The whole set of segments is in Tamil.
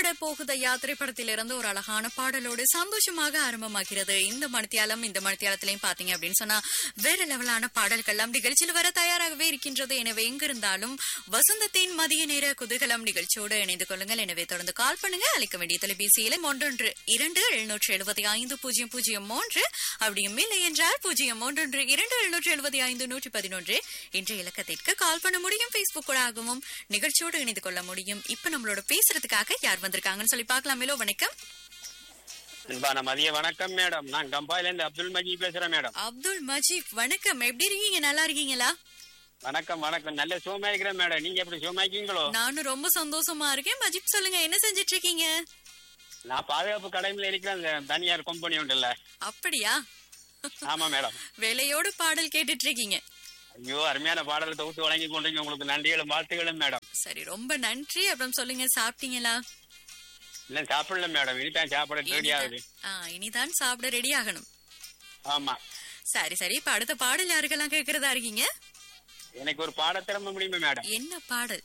புறப்பட போகுத யாத்திரை படத்திலிருந்து ஒரு அழகான பாடலோடு சந்தோஷமாக ஆரம்பமாகிறது இந்த மணித்தியாலம் இந்த மணித்தியாலத்திலையும் பாத்தீங்க அப்படின்னு சொன்னா வேற லெவலான பாடல்கள் நிகழ்ச்சியில் வர தயாராகவே இருக்கின்றது எனவே எங்கிருந்தாலும் வசந்தத்தின் மதிய நேர குதூகலம் நிகழ்ச்சியோடு இணைந்து கொள்ளுங்கள் எனவே தொடர்ந்து கால் பண்ணுங்க அழைக்க வேண்டிய தொலைபேசியில ஒன்றொன்று இரண்டு எழுநூற்று எழுபத்தி ஐந்து பூஜ்ஜியம் பூஜ்ஜியம் மூன்று அப்படியும் இல்லை என்றால் பூஜ்ஜியம் ஒன்றொன்று இரண்டு எழுநூற்று எழுபத்தி ஐந்து நூற்றி பதினொன்று என்ற இலக்கத்திற்கு கால் பண்ண முடியும் பேஸ்புக் கூடாகவும் நிகழ்ச்சியோடு இணைந்து கொள்ள முடியும் இப்ப நம்மளோட பேசுறதுக்காக யார் வந்திருக்காங்கன்னு சொல்லி பார்க்கலாமேலோ வணக்கம் அன்பான மதிய வணக்கம் மேடம் நான் கம்பாயில இருந்து அப்துல் மஜீத் பேசுறேன் மேடம் அப்துல் மஜீப் வணக்கம் எப்படி இருக்கீங்க நல்லா இருக்கீங்களா வணக்கம் வணக்கம் நல்ல சுகமா இருக்கிறேன் மேடம் நீங்க எப்படி சுகமா இருக்கீங்களோ நானும் ரொம்ப சந்தோஷமா இருக்கேன் மஜீப் சொல்லுங்க என்ன செஞ்சிட்டு இருக்கீங்க நான் பாதுகாப்பு கடைமையில இருக்கிறேன் அந்த தனியார் கம்பெனி உண்டுல்ல அப்படியா ஆமா மேடம் வேலையோடு பாடல் கேட்டுட்டு இருக்கீங்க ஐயோ அருமையான பாடலை தொகுத்து வழங்கி கொண்டீங்க உங்களுக்கு நன்றிகளும் வாழ்த்துகளும் மேடம் சரி ரொம்ப நன்றி அப்புறம் சொல்லுங்க சாப்பிட்டீங்களா இல்ல சாப்பிடல மேடம் இனிதான் சாப்பிட ரெடி ஆகுது ஆ, இனிதான் சாப்பிட ரெடி ஆகணும் ஆமா சரி சரி இப்ப அடுத்த பாடல் யாருக்கெல்லாம் கேக்குறதா இருக்கீங்க எனக்கு ஒரு பாட திறமை முடியுமா மேடம் என்ன பாடல்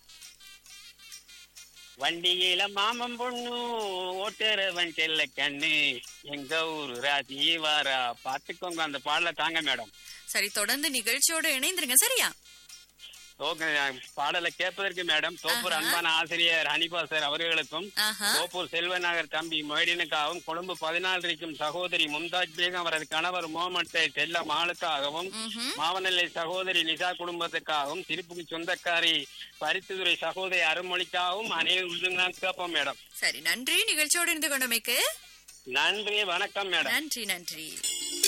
வண்டியில மாமன் பொண்ணு ஓட்டுறவன் செல்ல கண்ணு எங்க ஊரு ராஜி வாரா பாத்துக்கோங்க அந்த பாடல தாங்க மேடம் சரி தொடர்ந்து நிகழ்ச்சியோட இணைந்துருங்க சரியா ஓகே பாடலை கேட்பதற்கு மேடம் தோப்பூர் அன்பான ஆசிரியர் ஹனிபா சார் அவர்களுக்கும் ஆஹா தோப்பூர் செல்வநகர் தம்பி மொய்டினுக்காகவும் கொழும்பு பதினாலு இருக்கும் சகோதரி மும்தாஜ் பேகம் அவரது கணவர் முகமது செல்ல மாலுக்காகவும் ம்ஹும். மாவனல்லை சகோதரி நிசா குடும்பத்துக்காகவும் திருப்புக்கு சொந்தக்காரி பரிசுதுறை சகோதரி அருள்மொழிக்காகவும் அனைவரும் கேட்போம் மேடம் சரி நன்றி நிகழ்ச்சியோடு இருந்து கொண்டமைக்கு நன்றி வணக்கம் மேடம் நன்றி நன்றி